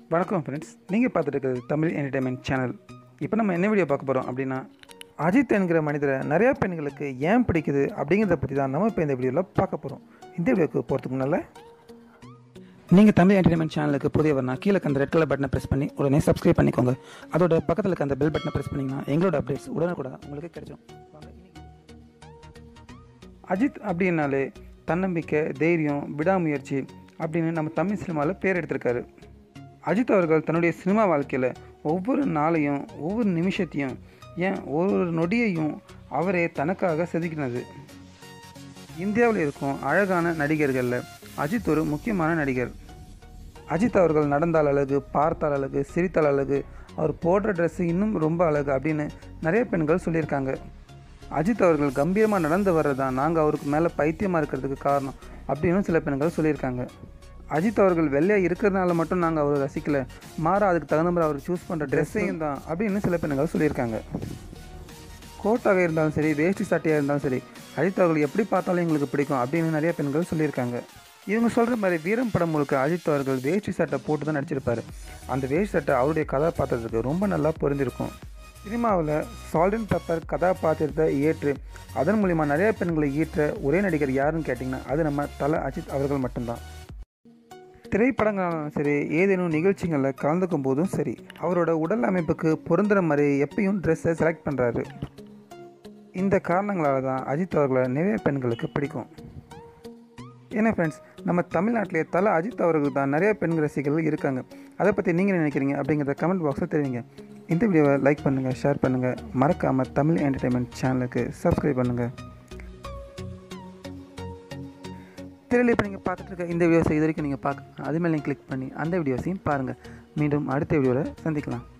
வணக்கம் ஃப்ரெண்ட்ஸ் நீங்கள் பார்த்துட்டு இருக்கிறது தமிழ் என்டர்டைன்மெண்ட் சேனல் இப்போ நம்ம என்ன வீடியோ பார்க்க போகிறோம் அப்படின்னா அஜித் என்கிற மனிதரை நிறையா பெண்களுக்கு ஏன் பிடிக்குது அப்படிங்கிறத பற்றி தான் நம்ம இப்போ இந்த வீடியோவில் பார்க்க போகிறோம் இந்த வீடியோக்கு போகிறதுக்கு முன்னால் நீங்கள் தமிழ் என்டர்டைன்மெண்ட் சேனலுக்கு புதியவர்னா கீழே அந்த ரெட் கலர் பட்டனை ப்ரெஸ் பண்ணி உடனே சப்ஸ்கிரைப் பண்ணிக்கோங்க அதோட பக்கத்தில் இருக்க அந்த பெல் பட்டனை ப்ரெஸ் பண்ணிங்கன்னா எங்களோட அப்டேட்ஸ் உடனுக்குடன் உங்களுக்கு கிடைச்சிடும் வாங்க, இன்னைக்கு அஜித் அப்படின்னாலே தன்னம்பிக்கை தைரியம் விடாமுயற்சி அப்படின்னு நம்ம தமிழ் சினிமாவில் பேர் எடுத்திருக்காரு அஜித் அவர்கள் தன்னுடைய சினிமா வாழ்க்கையில் ஒவ்வொரு நாளையும் ஒவ்வொரு நிமிஷத்தையும் ஏன் ஒவ்வொரு நொடியையும் அவரே தனக்காக செதுக்கினது இந்தியாவில் இருக்கும் அழகான நடிகர்களில் அஜித் ஒரு முக்கியமான நடிகர் அஜித் அவர்கள் நடந்தால் அழகு பார்த்தால் அழகு சிரித்தால் அழகு அவர் போடுற ட்ரெஸ்ஸு இன்னும் ரொம்ப அழகு அப்படின்னு நிறைய பெண்கள் சொல்லியிருக்காங்க அஜித் அவர்கள் கம்பீரமாக நடந்து வர்றது தான் நாங்கள் அவருக்கு மேலே பைத்தியமாக இருக்கிறதுக்கு காரணம் அப்படின்னு சில பெண்கள் சொல்லியிருக்காங்க அஜித் அவர்கள் வெள்ளையாக இருக்கிறதுனால மட்டும் நாங்கள் அவரை ரசிக்கல மாறா அதுக்கு தகுந்த மாதிரி அவர் சூஸ் பண்ணுற ட்ரெஸ்ஸையும் தான் அப்படின்னு சில பெண்கள் சொல்லியிருக்காங்க கோட்டாக இருந்தாலும் சரி வேஷ்டி சட்டையாக இருந்தாலும் சரி அஜித் அவர்கள் எப்படி பார்த்தாலும் எங்களுக்கு பிடிக்கும் அப்படின்னு நிறைய பெண்கள் சொல்லியிருக்காங்க இவங்க சொல்கிற மாதிரி வீரம் படம் முழுக்க அஜித் அவர்கள் வேஷ்டி சட்டை போட்டு தான் நடிச்சிருப்பாரு அந்த வேஷ்டி சட்டை அவருடைய கதாபாத்திரத்துக்கு ரொம்ப நல்லா பொருந்திருக்கும் சினிமாவில் சால்டன் பெப்பர் கதாபாத்திரத்தை ஏற்று அதன் மூலிமா நிறைய பெண்களை ஈற்ற ஒரே நடிகர் யாருன்னு கேட்டிங்கன்னா அது நம்ம தல அஜித் அவர்கள் மட்டும்தான் திரைப்படங்களாலும் சரி ஏதேனும் நிகழ்ச்சிகளில் கலந்துக்கும் போதும் சரி அவரோட உடல் அமைப்புக்கு பொருந்துற மாதிரி எப்பயும் ட்ரெஸ்ஸை செலக்ட் பண்ணுறாரு இந்த காரணங்களால தான் அஜித் அவர்களை நிறைய பெண்களுக்கு பிடிக்கும் ஏன்னா ஃப்ரெண்ட்ஸ் நம்ம தமிழ்நாட்டிலே தலை அஜித் அவர்களுக்கு தான் நிறைய பெண் ரசிகர்கள் இருக்காங்க அதை பற்றி நீங்கள் நினைக்கிறீங்க அப்படிங்கிறத கமெண்ட் பாக்ஸில் தெரிவிங்க இந்த வீடியோவை லைக் பண்ணுங்கள் ஷேர் பண்ணுங்கள் மறக்காமல் தமிழ் என்டர்டைன்மெண்ட் சேனலுக்கு சப்ஸ்கிரைப் பண்ணுங்கள் திரையில் இப்போ நீங்கள் பார்த்துட்டு இருக்க இந்த வீடியோஸை இது வரைக்கும் நீங்கள் பார்க்க அது மேலே கிளிக் பண்ணி அந்த வீடியோஸையும் பாருங்கள் மீண்டும் அடுத்த வீடியோவில் சந்திக்கலாம்